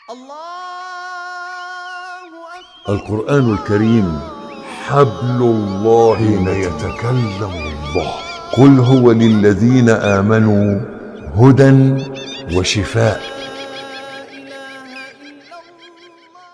الله أكبر القرآن الكريم حبل الله حين يتكلم الله قل هو للذين آمنوا هدى وشفاء لا إله إلا الله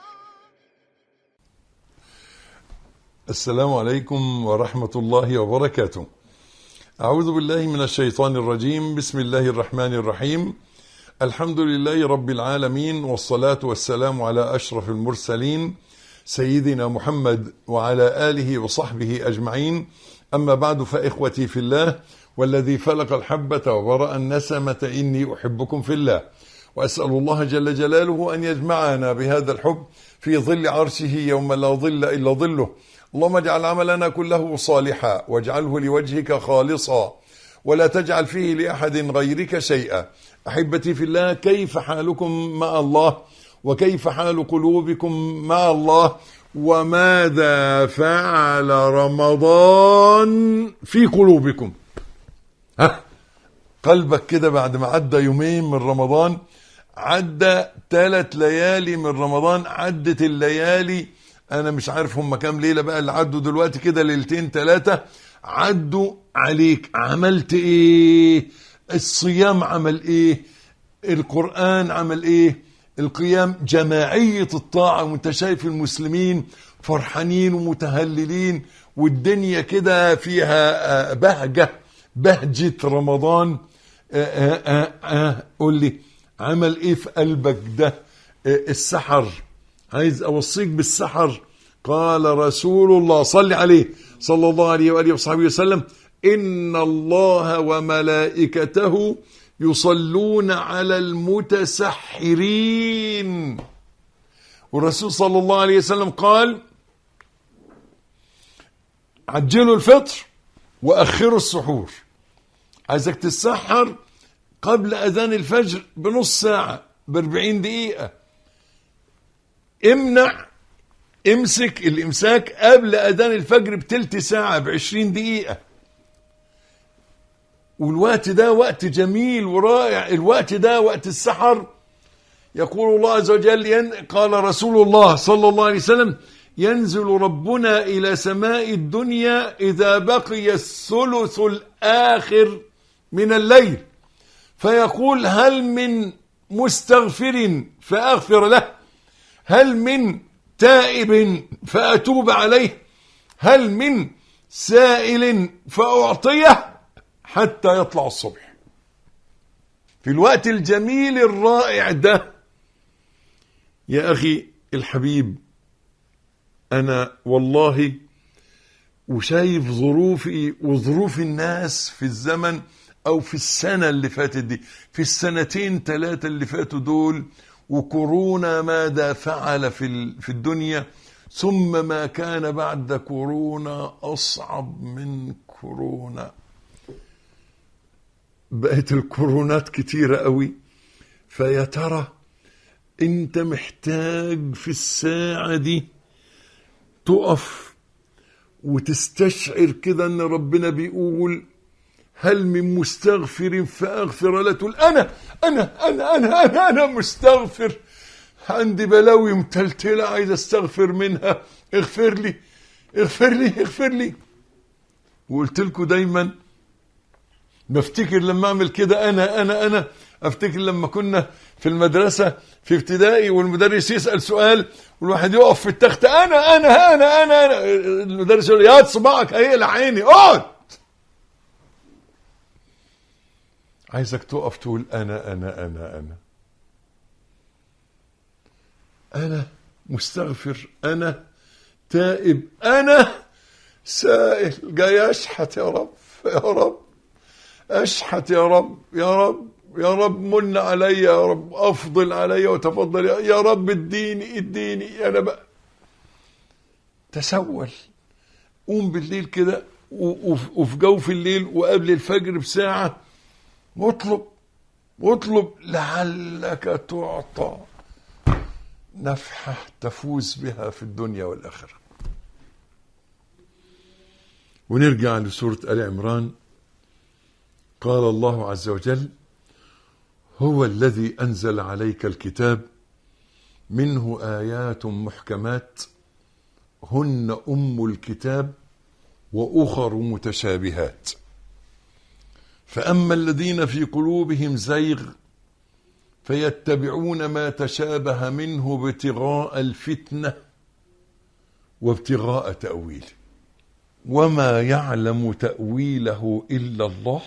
السلام عليكم ورحمة الله وبركاته أعوذ بالله من الشيطان الرجيم بسم الله الرحمن الرحيم الحمد لله رب العالمين والصلاة والسلام على أشرف المرسلين سيدنا محمد وعلى آله وصحبه أجمعين أما بعد فإخوتي في الله والذي فلق الحبة وبرأ النسمة إني أحبكم في الله وأسأل الله جل جلاله أن يجمعنا بهذا الحب في ظل عرشه يوم لا ظل إلا ظله اللهم اجعل عملنا كله صالحا واجعله لوجهك خالصا ولا تجعل فيه لأحد غيرك شيئا أحبتي في الله كيف حالكم مع الله وكيف حال قلوبكم مع الله وماذا فعل رمضان في قلوبكم ها قلبك كده بعد ما عدى يومين من رمضان عدى ثلاث ليالي من رمضان عدت الليالي انا مش عارف هم كام ليله بقى اللي عدوا دلوقتي كده ليلتين ثلاثه عدوا عليك عملت ايه الصيام عمل ايه القران عمل ايه القيام جماعيه الطاعه وانت شايف المسلمين فرحانين ومتهللين والدنيا كده فيها آه، بهجه بهجه رمضان آه، آه، آه، آه، قول لي عمل ايه في قلبك ده آه، السحر عايز اوصيك بالسحر قال رسول الله صل عليه صلى الله عليه واله وصحبه وسلم ان الله وملائكته يصلون على المتسحرين والرسول صلى الله عليه وسلم قال عجلوا الفطر واخروا السحور عايزك تتسحر قبل اذان الفجر بنص ساعه باربعين دقيقه امنع امسك الامساك قبل اذان الفجر بتلت ساعه بعشرين دقيقه والوقت ده وقت جميل ورائع الوقت ده وقت السحر يقول الله عز وجل ين... قال رسول الله صلى الله عليه وسلم ينزل ربنا إلى سماء الدنيا إذا بقي الثلث الآخر من الليل فيقول هل من مستغفر فأغفر له هل من تائب فأتوب عليه هل من سائل فأعطيه حتى يطلع الصبح في الوقت الجميل الرائع ده يا أخي الحبيب أنا والله وشايف ظروفي وظروف الناس في الزمن أو في السنة اللي فاتت دي في السنتين ثلاثة اللي فاتوا دول وكورونا ماذا فعل في ال- في الدنيا ثم ما كان بعد كورونا أصعب من كورونا بقت الكورونات كتيرة قوي فيا ترى انت محتاج في الساعة دي تقف وتستشعر كده ان ربنا بيقول هل من مستغفر فاغفر له تقول انا انا انا انا انا انا مستغفر عندي بلاوي متلتله عايز استغفر منها اغفر لي اغفر لي اغفر لي وقلت لكم دايما بفتكر لما اعمل كده انا انا انا افتكر لما كنا في المدرسه في ابتدائي والمدرس يسال سؤال والواحد يقف في التخت انا انا انا انا, أنا. المدرس يقول يا صباعك هيقلع عيني اقعد عايزك تقف تقول انا انا انا انا انا مستغفر انا تائب انا سائل جاي اشحت يا رب يا رب اشحت يا رب يا رب يا رب من علي يا رب افضل علي وتفضل يا- يا رب اديني اديني انا بقى تسول قوم بالليل كده و- وف- وفي جوف الليل وقبل الفجر بساعة واطلب واطلب لعلك تعطى نفحة تفوز بها في الدنيا والآخرة ونرجع لسورة آل عمران قال الله عز وجل هو الذي انزل عليك الكتاب منه آيات محكمات هن أم الكتاب وأخر متشابهات فأما الذين في قلوبهم زيغ فيتبعون ما تشابه منه ابتغاء الفتنة وابتغاء تأويله وما يعلم تأويله إلا الله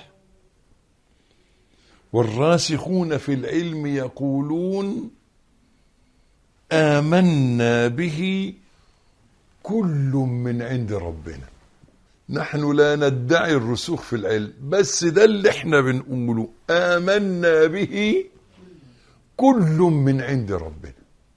والراسخون في العلم يقولون آمنا به كل من عند ربنا نحن لا ندعي الرسوخ في العلم بس ده اللي احنا بنقوله آمنا به كل من عند ربنا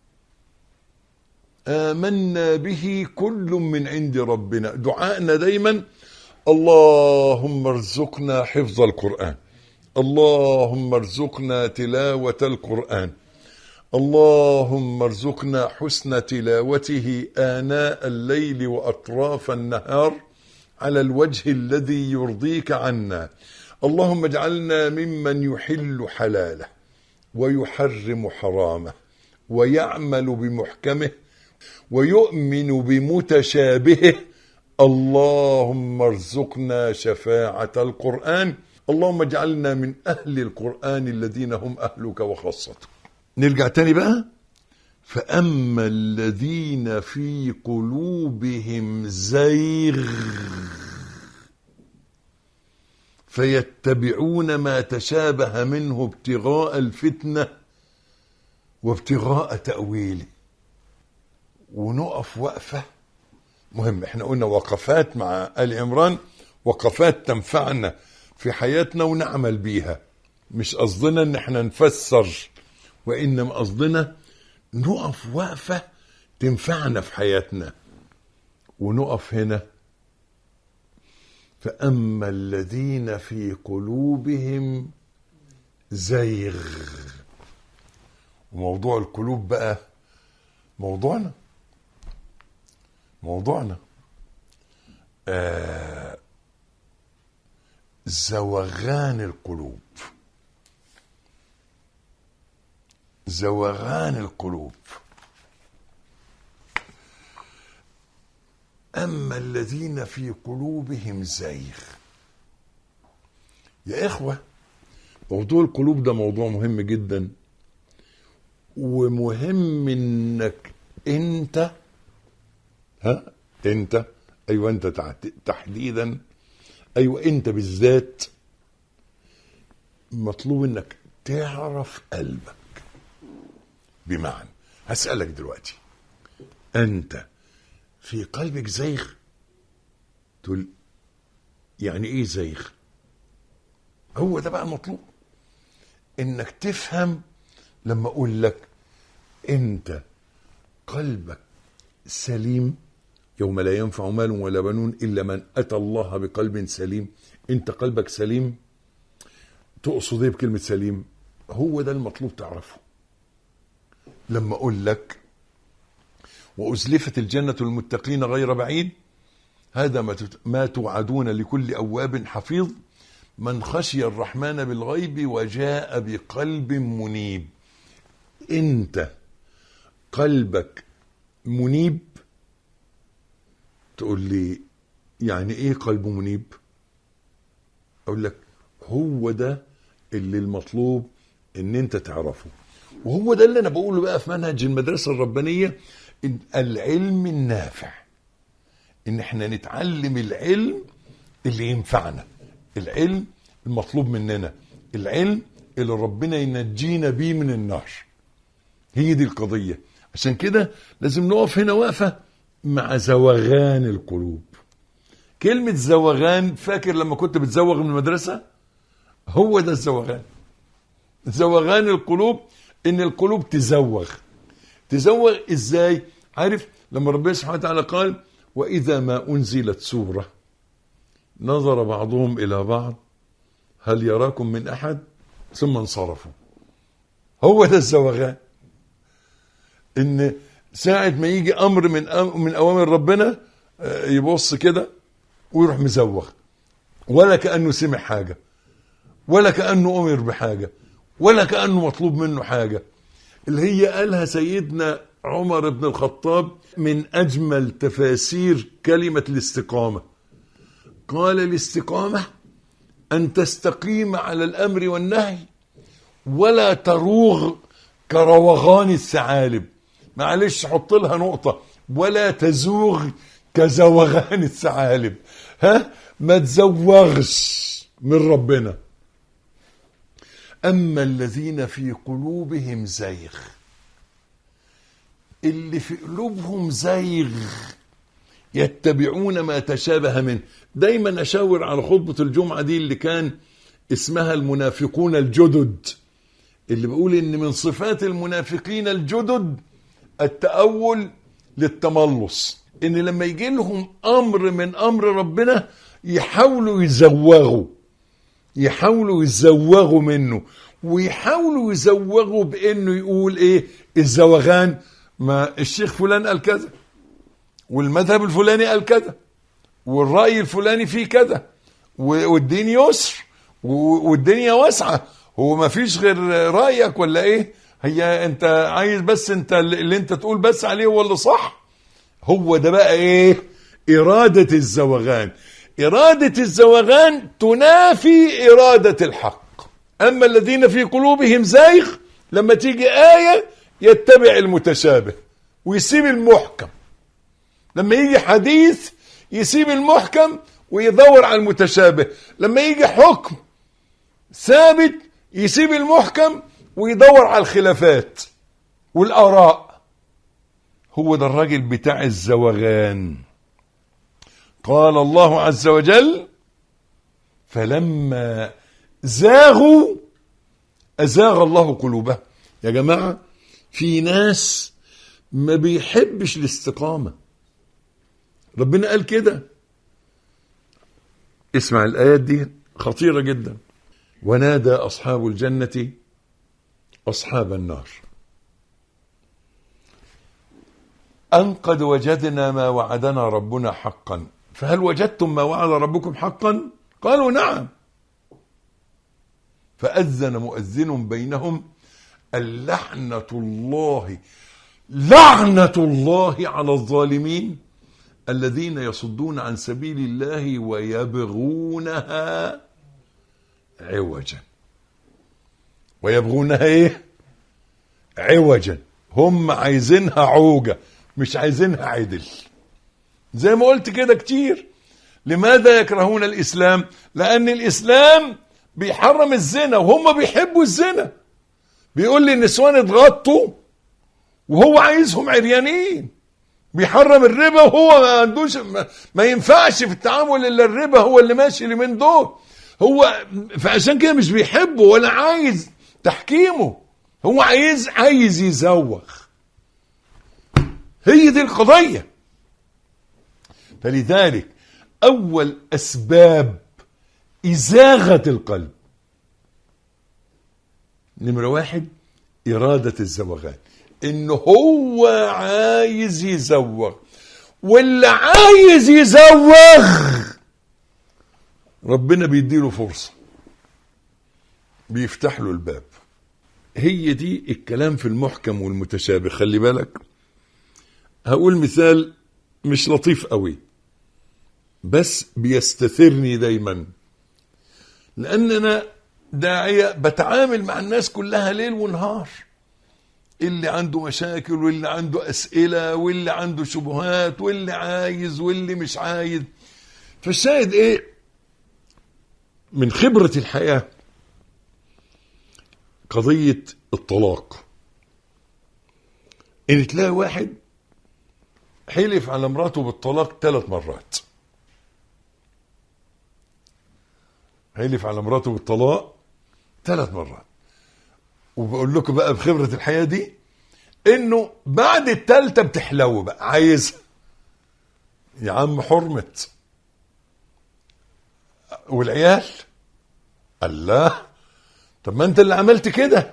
آمنا به كل من عند ربنا دعائنا دايما اللهم ارزقنا حفظ القرآن اللهم ارزقنا تلاوة القرآن اللهم ارزقنا حسن تلاوته آناء الليل وأطراف النهار على الوجه الذي يرضيك عنا اللهم اجعلنا ممن يحل حلاله ويحرم حرامه ويعمل بمحكمه ويؤمن بمتشابهه اللهم ارزقنا شفاعة القرآن اللهم اجعلنا من أهل القرآن الذين هم أهلك وخاصتك نرجع تاني بقى فأما الذين في قلوبهم زيغ فيتبعون ما تشابه منه ابتغاء الفتنة وابتغاء تأويله ونقف وقفة مهم احنا قلنا وقفات مع آل عمران وقفات تنفعنا في حياتنا ونعمل بيها مش قصدنا ان احنا نفسر وانما قصدنا نقف وقفة تنفعنا في حياتنا ونقف هنا فأما الذين في قلوبهم زيغ وموضوع القلوب بقى موضوعنا موضوعنا آه زوغان القلوب زوغان القلوب أما الذين في قلوبهم زيغ يا إخوة موضوع القلوب ده موضوع مهم جدا ومهم انك انت ها انت ايوه انت تع- تحديدا ايوه انت بالذات مطلوب انك تعرف قلبك بمعنى هسألك دلوقتي انت في قلبك زيغ تقول يعني ايه زيغ هو ده بقى المطلوب انك تفهم لما اقول لك انت قلبك سليم يوم لا ينفع مال ولا بنون الا من اتى الله بقلب سليم انت قلبك سليم تقصد ايه بكلمه سليم هو ده المطلوب تعرفه لما اقول لك وازلفت الجنه للمتقين غير بعيد هذا ما تت- ما توعدون لكل اواب حفيظ من خشي الرحمن بالغيب وجاء بقلب منيب انت قلبك منيب تقول لي يعني ايه قلب منيب اقول لك هو ده اللي المطلوب ان انت تعرفه وهو ده اللي انا بقوله بقى في منهج المدرسه الربانيه إن العلم النافع ان احنا نتعلم العلم اللي ينفعنا العلم المطلوب مننا العلم اللي ربنا ينجينا بيه من النار هي دي القضية عشان كده لازم نقف هنا وقفة مع زوغان القلوب كلمة زوغان فاكر لما كنت بتزوغ من المدرسة هو ده الزوغان زوغان القلوب ان القلوب تزوغ تزوغ ازاي عارف لما ربنا سبحانه وتعالى قال واذا ما انزلت سوره نظر بعضهم الى بعض هل يراكم من احد ثم انصرفوا هو ده الزوغان ان ساعة ما يجي امر من أم من اوامر ربنا آه، يبص كده ويروح مزوغ ولا كانه سمع حاجه ولا كانه امر بحاجه ولا كانه مطلوب منه حاجه اللي هي قالها سيدنا عمر بن الخطاب من أجمل تفاسير كلمة الاستقامة قال الاستقامة أن تستقيم على الأمر والنهي ولا تروغ كروغان الثعالب معلش حط لها نقطة ولا تزوغ كزوغان الثعالب ها ما تزوغش من ربنا أما الذين في قلوبهم زيغ اللي في قلوبهم زيغ يتبعون ما تشابه منه دايما أشاور على خطبة الجمعة دي اللي كان اسمها المنافقون الجدد اللي بقول ان من صفات المنافقين الجدد التأول للتملص ان لما يجي لهم امر من امر ربنا يحاولوا يزوغوا يحاولوا يزوغوا منه ويحاولوا يزوغوا بانه يقول ايه الزوغان ما الشيخ فلان قال كذا والمذهب الفلاني قال كذا والرأي الفلاني فيه كذا و- والدين يسر و- والدنيا واسعة هو ما فيش غير رأيك ولا ايه هي انت عايز بس انت اللي انت تقول بس عليه هو اللي صح هو ده بقى ايه إرادة الزوغان إرادة الزوغان تنافي إرادة الحق أما الذين في قلوبهم زيغ لما تيجي آية يتبع المتشابه ويسيب المحكم لما يجي حديث يسيب المحكم ويدور على المتشابه لما يجي حكم ثابت يسيب المحكم ويدور على الخلافات والآراء هو ده الراجل بتاع الزوغان قال الله عز وجل فلما زاغوا أزاغ الله قلوبهم يا جماعة في ناس ما بيحبش الاستقامة ربنا قال كده اسمع الآيات دي خطيرة جدا ونادى أصحاب الجنة أصحاب النار أن قد وجدنا ما وعدنا ربنا حقا فهل وجدتم ما وعد ربكم حقا قالوا نعم فأذن مؤذن بينهم اللعنة الله لعنة الله على الظالمين الذين يصدون عن سبيل الله ويبغونها عوجا ويبغونها ايه عوجا هم عايزينها عوجة مش عايزينها عدل زي ما قلت كده كتير لماذا يكرهون الإسلام لأن الإسلام بيحرم الزنا وهم بيحبوا الزنا بيقول لي النسوان اتغطوا وهو عايزهم عريانين بيحرم الربا وهو ما عندوش ما, ما ينفعش في التعامل الا الربا هو اللي ماشي اليومين دول هو فعشان كده مش بيحبه ولا عايز تحكيمه هو عايز عايز يزوغ هي دي القضية فلذلك أول أسباب إزاغة القلب نمرة واحد إرادة الزوغان إن هو عايز يزوغ واللي عايز يزوغ ربنا بيديله فرصة بيفتح له الباب هي دي الكلام في المحكم والمتشابه خلي بالك هقول مثال مش لطيف قوي بس بيستثيرني دايما لان انا داعيه بتعامل مع الناس كلها ليل ونهار اللي عنده مشاكل واللي عنده اسئله واللي عنده شبهات واللي عايز واللي مش عايز فالشاهد ايه من خبره الحياه قضيه الطلاق ان تلاقي واحد حلف على مراته بالطلاق ثلاث مرات حلف على مراته بالطلاق ثلاث مرات وبقول لكم بقى بخبرة الحياة دي انه بعد التالتة بتحلو بقى عايزها يا عم حرمت والعيال الله طب ما انت اللي عملت كده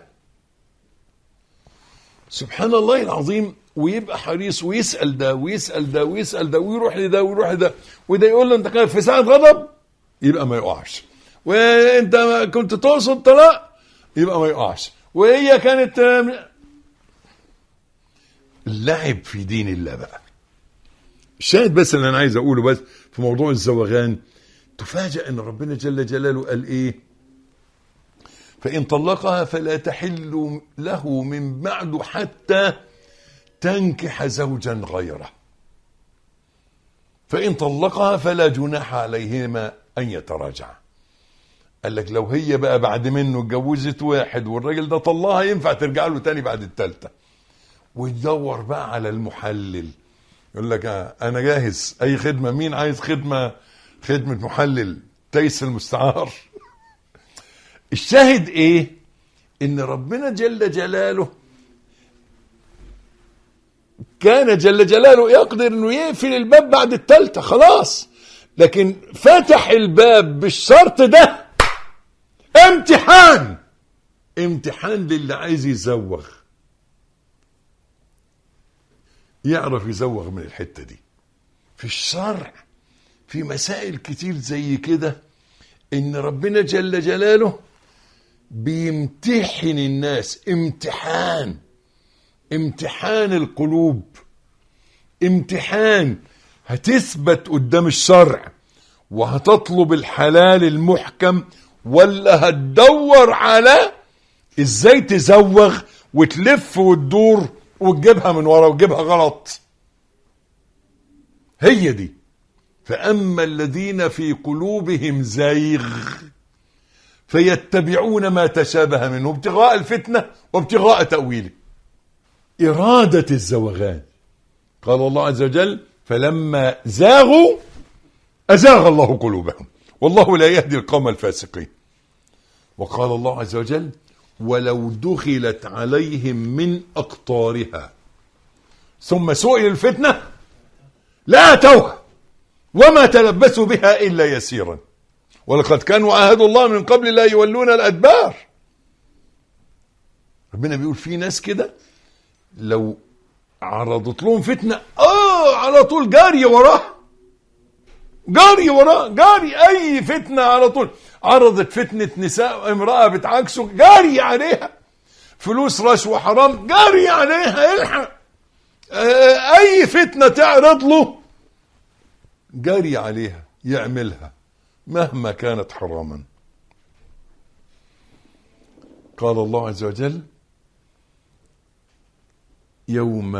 سبحان الله العظيم ويبقى حريص ويسأل ده ويسأل ده ويسأل ده ويروح لده ويروح لده وده يقول له انت كان في ساعة غضب يبقى ما يقعش وانت ما كنت تقصد طلاق يبقى ما يقعش وهي كانت اللعب في دين الله بقى الشاهد بس اللي انا عايز اقوله بس في موضوع الزوغان تفاجأ ان ربنا جل جلاله قال ايه فإن طلقها فلا تحل له من بعد حتى تنكح زوجا غيره فإن طلقها فلا جناح عليهما أن يتراجعا قال لك لو هي بقى بعد منه اتجوزت واحد والراجل ده طلقها ينفع ترجع له تاني بعد التالتة ويدور بقى على المحلل يقول لك آه، انا جاهز اي خدمه مين عايز خدمه خدمه محلل تيس المستعار الشاهد ايه ان ربنا جل جلاله كان جل جلاله يقدر انه يقفل الباب بعد التالتة خلاص لكن فتح الباب بالشرط ده امتحان امتحان للي عايز يزوغ يعرف يزوغ من الحتة دي في الشرع في مسائل كتير زي كده ان ربنا جل جلاله بيمتحن الناس امتحان امتحان القلوب امتحان هتثبت قدام الشرع وهتطلب الحلال المحكم ولا هتدور على ازاي تزوغ وتلف وتدور وتجيبها من ورا وتجيبها غلط هي دي فاما الذين في قلوبهم زيغ فيتبعون ما تشابه منه ابتغاء الفتنه وابتغاء تاويله اراده الزوغان قال الله عز وجل فلما زاغوا ازاغ الله قلوبهم والله لا يهدي القوم الفاسقين وقال الله عز وجل ولو دخلت عليهم من اقطارها ثم سئل الفتنه لا اتوها وما تلبسوا بها الا يسيرا ولقد كانوا عاهدوا الله من قبل لا يولون الادبار ربنا بيقول في ناس كده لو عرضت لهم فتنه اه على طول جاري وراها جاري وراه جاري اي فتنه على طول عرضت فتنه نساء امراه بتعاكسه جاري عليها فلوس رشوه حرام جاري عليها الحق آه، اي فتنه تعرض له جاري عليها يعملها مهما كانت حراما قال الله عز وجل يوم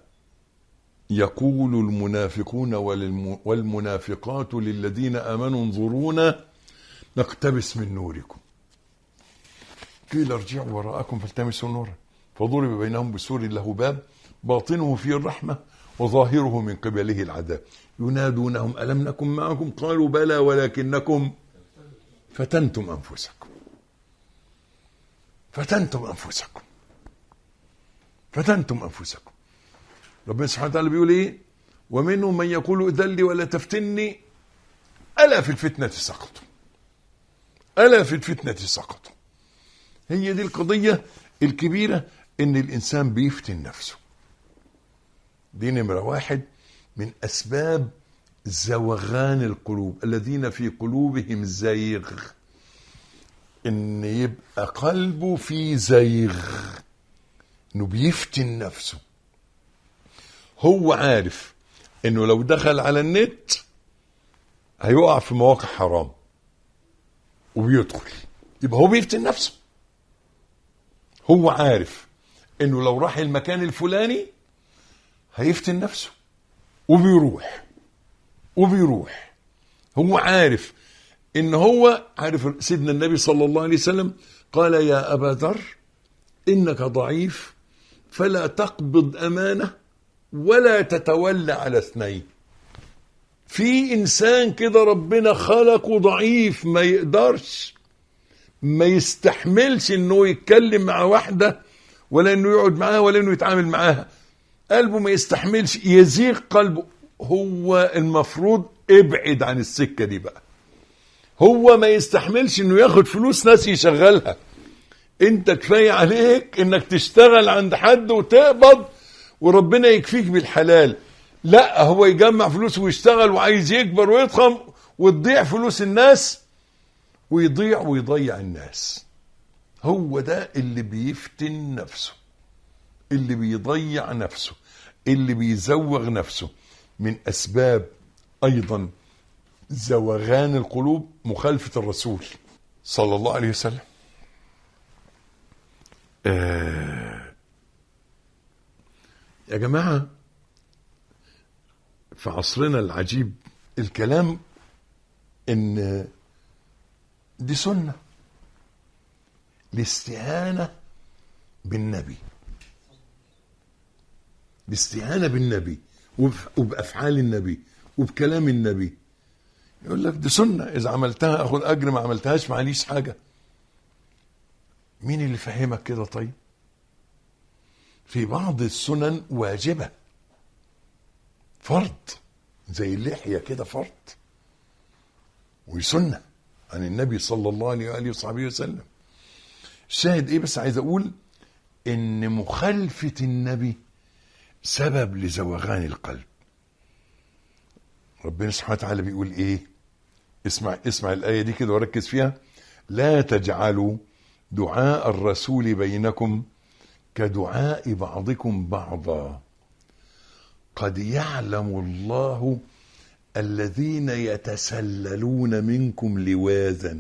يقول المنافقون والم- والمنافقات للذين امنوا انظرونا نقتبس من نوركم قيل ارجعوا وراءكم فالتمسوا نورا فضرب بينهم بسور له باب باطنه فيه الرحمه وظاهره من قبله العذاب ينادونهم الم نكن معكم قالوا بلى ولكنكم فتنتم انفسكم فتنتم انفسكم فتنتم انفسكم ربنا سبحانه وتعالى بيقول ايه ومنهم من يقول اذلي ولا تفتني الا في الفتنه سقطوا الا في الفتنه سقطوا هي دي القضيه الكبيره ان الانسان بيفتن نفسه دي نمره واحد من اسباب زوغان القلوب الذين في قلوبهم زيغ ان يبقى قلبه في زيغ انه بيفتن نفسه هو عارف انه لو دخل على النت هيقع في مواقع حرام وبيدخل يبقى هو بيفتن نفسه هو عارف انه لو راح المكان الفلاني هيفتن نفسه وبيروح وبيروح هو عارف ان هو عارف سيدنا النبي صلى الله عليه وسلم قال يا ابا ذر انك ضعيف فلا تقبض امانه ولا تتولى على اثنين في انسان كده ربنا خلقه ضعيف ما يقدرش ما يستحملش انه يتكلم مع واحده ولا انه يقعد معاها ولا انه يتعامل معاها قلبه ما يستحملش يزيغ قلبه هو المفروض ابعد عن السكه دي بقى هو ما يستحملش انه ياخد فلوس ناس يشغلها انت كفايه عليك انك تشتغل عند حد وتقبض وربنا يكفيك بالحلال لا هو يجمع فلوس ويشتغل وعايز يكبر ويضخم وتضيع فلوس الناس ويضيع ويضيع الناس هو ده اللي بيفتن نفسه اللي بيضيع نفسه اللي بيزوغ نفسه من اسباب ايضا زوغان القلوب مخالفه الرسول صلى الله عليه وسلم آه يا جماعه في عصرنا العجيب الكلام ان دي سنه الاستهانه بالنبي الاستهانه بالنبي وبف- وبافعال النبي وبكلام النبي يقول لك دي سنه اذا عملتها اخد اجر ما عملتهاش معليش حاجه مين اللي فهمك كده طيب في بعض السنن واجبه فرض زي اللحيه كده فرض وسنه عن النبي صلى الله عليه واله وصحبه وسلم الشاهد ايه بس عايز اقول ان مخالفه النبي سبب لزوغان القلب ربنا سبحانه وتعالى بيقول ايه اسمع اسمع الايه دي كده وركز فيها لا تجعلوا دعاء الرسول بينكم كدعاء بعضكم بعضا قد يعلم الله الذين يتسللون منكم لواذا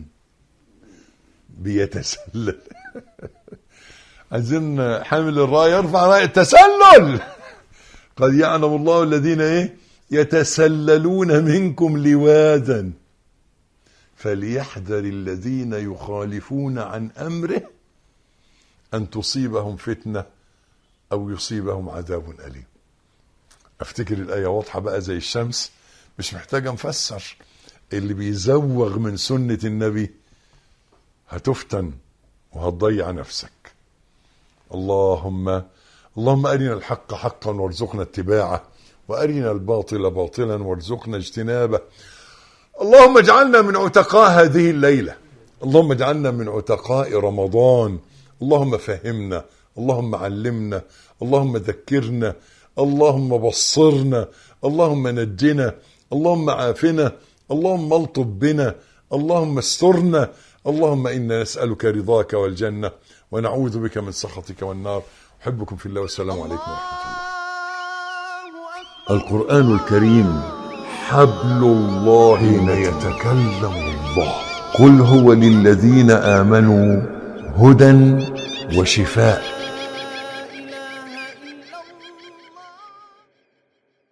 بيتسلل عايزين حامل الرايه يرفع رايه التسلل قد يعلم الله الذين ايه يتسللون منكم لواذا فليحذر الذين يخالفون عن امره ان تصيبهم فتنه او يصيبهم عذاب اليم افتكر الايه واضحه بقى زي الشمس مش محتاجه نفسر اللي بيزوغ من سنه النبي هتفتن وهتضيع نفسك اللهم اللهم ارنا الحق حقا وارزقنا اتباعه وارنا الباطل باطلا وارزقنا اجتنابه اللهم اجعلنا من عتقاء هذه الليله اللهم اجعلنا من عتقاء رمضان اللهم فهمنا اللهم علمنا اللهم ذكرنا اللهم بصرنا اللهم نجنا اللهم عافنا اللهم الطف بنا اللهم استرنا اللهم انا نسالك رضاك والجنه ونعوذ بك من سخطك والنار احبكم في الله والسلام عليكم ورحمه الله الله أكبر القرآن الكريم حبل الله حين يتكلم الله قل هو للذين آمنوا هدى وشفاء